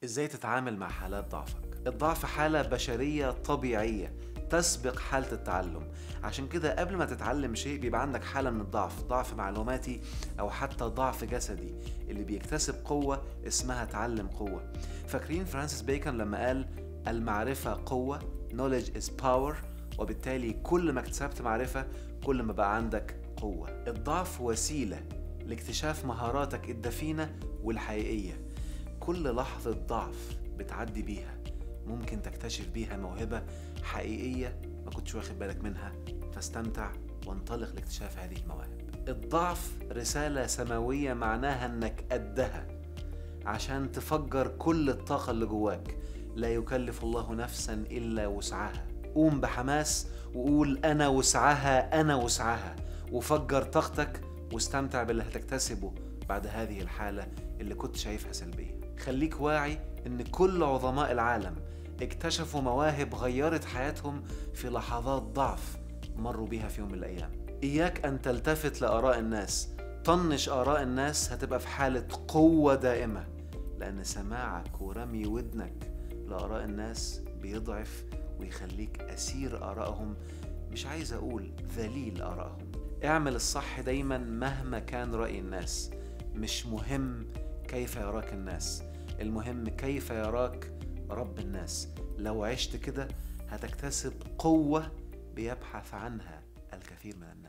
ازاي تتعامل مع حالات ضعفك الضعف حالة بشرية طبيعية تسبق حالة التعلم عشان كده قبل ما تتعلم شيء بيبقى عندك حالة من الضعف ضعف معلوماتي أو حتى ضعف جسدي اللي بيكتسب قوة اسمها تعلم قوة فاكرين فرانسيس بيكون لما قال المعرفة قوة knowledge is power وبالتالي كل ما اكتسبت معرفة كل ما بقى عندك قوة الضعف وسيلة لاكتشاف مهاراتك الدفينة والحقيقية كل لحظة ضعف بتعدي بيها ممكن تكتشف بيها موهبة حقيقية ما كنتش واخد بالك منها فاستمتع وانطلق لاكتشاف هذه المواهب الضعف رسالة سماوية معناها انك قدها عشان تفجر كل الطاقة اللي جواك لا يكلف الله نفسا إلا وسعها قوم بحماس وقول أنا وسعها أنا وسعها وفجر طاقتك واستمتع باللي هتكتسبه بعد هذه الحالة اللي كنت شايفها سلبية خليك واعي إن كل عظماء العالم اكتشفوا مواهب غيرت حياتهم في لحظات ضعف مروا بيها في يوم من الأيام إياك أن تلتفت لآراء الناس طنش آراء الناس هتبقى في حالة قوة دائمة لأن سماعك ورمي ودنك لآراء الناس بيضعف ويخليك أسير آرائهم مش عايز أقول ذليل آرائهم اعمل الصح دايما مهما كان رأي الناس مش مهم كيف يراك الناس المهم كيف يراك رب الناس لو عشت كده هتكتسب قوة بيبحث عنها الكثير من الناس